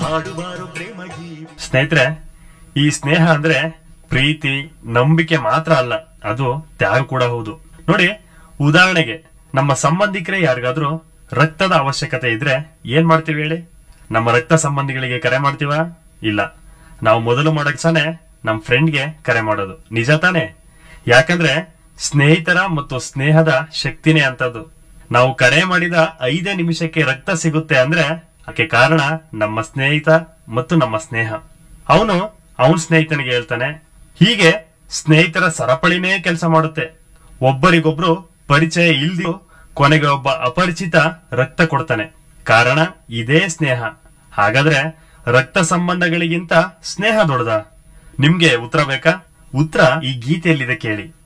ಹಾಡುವಾರು ಪ್ರೇಮ ಗೀತೆ ಸ್ನೇಹಿತರೆ ಈ ಸ್ನೇಹ ಅಂದ್ರೆ ಪ್ರೀತಿ ನಂಬಿಕೆ ಮಾತ್ರ ಅಲ್ಲ ಅದು ತ್ಯಾಗ ಕೂಡ ಹೌದು ನೋಡಿ ಉದಾಹರಣೆಗೆ ನಮ್ಮ ಸಂಬಂಧಿಕರೇ ಯಾರಿಗಾದ್ರೂ ರಕ್ತದ ಅವಶ್ಯಕತೆ ಇದ್ರೆ ಏನ್ ಮಾಡ್ತೀವಿ ಹೇಳಿ ನಮ್ಮ ರಕ್ತ ಸಂಬಂಧಿಗಳಿಗೆ ಕರೆ ಮಾಡ್ತೀವ ಇಲ್ಲ ನಾವು ಮೊದಲು ಮಾಡಕ್ಸಾನೆ ನಮ್ ಫ್ರೆಂಡ್ಗೆ ಕರೆ ಮಾಡೋದು ನಿಜ ತಾನೆ ಯಾಕಂದ್ರೆ ಸ್ನೇಹಿತರ ಮತ್ತು ಸ್ನೇಹದ ಶಕ್ತಿನೇ ಅಂತದ್ದು ನಾವು ಕರೆ ಮಾಡಿದ ಐದೇ ನಿಮಿಷಕ್ಕೆ ರಕ್ತ ಸಿಗುತ್ತೆ ಅಂದ್ರೆ ಅದಕ್ಕೆ ಕಾರಣ ನಮ್ಮ ಸ್ನೇಹಿತ ಮತ್ತು ನಮ್ಮ ಸ್ನೇಹ ಅವನು ಅವನ ಸ್ನೇಹಿತನಿಗೆ ಹೇಳ್ತಾನೆ ಹೀಗೆ ಸ್ನೇಹಿತರ ಸರಪಳಿನೇ ಕೆಲಸ ಮಾಡುತ್ತೆ ಒಬ್ಬರಿಗೊಬ್ರು ಪರಿಚಯ ಇಲ್ದಿ ಕೊನೆಗೆ ಒಬ್ಬ ಅಪರಿಚಿತ ರಕ್ತ ಕೊಡ್ತಾನೆ ಕಾರಣ ಇದೇ ಸ್ನೇಹ ಹಾಗಾದ್ರೆ ರಕ್ತ ಸಂಬಂಧಗಳಿಗಿಂತ ಸ್ನೇಹ ದೊಡ್ಡದ ನಿಮ್ಗೆ ಉತ್ತರ ಬೇಕಾ ಉತ್ತರ ಈ ಗೀತೆಯಲ್ಲಿದೆ ಕೇಳಿ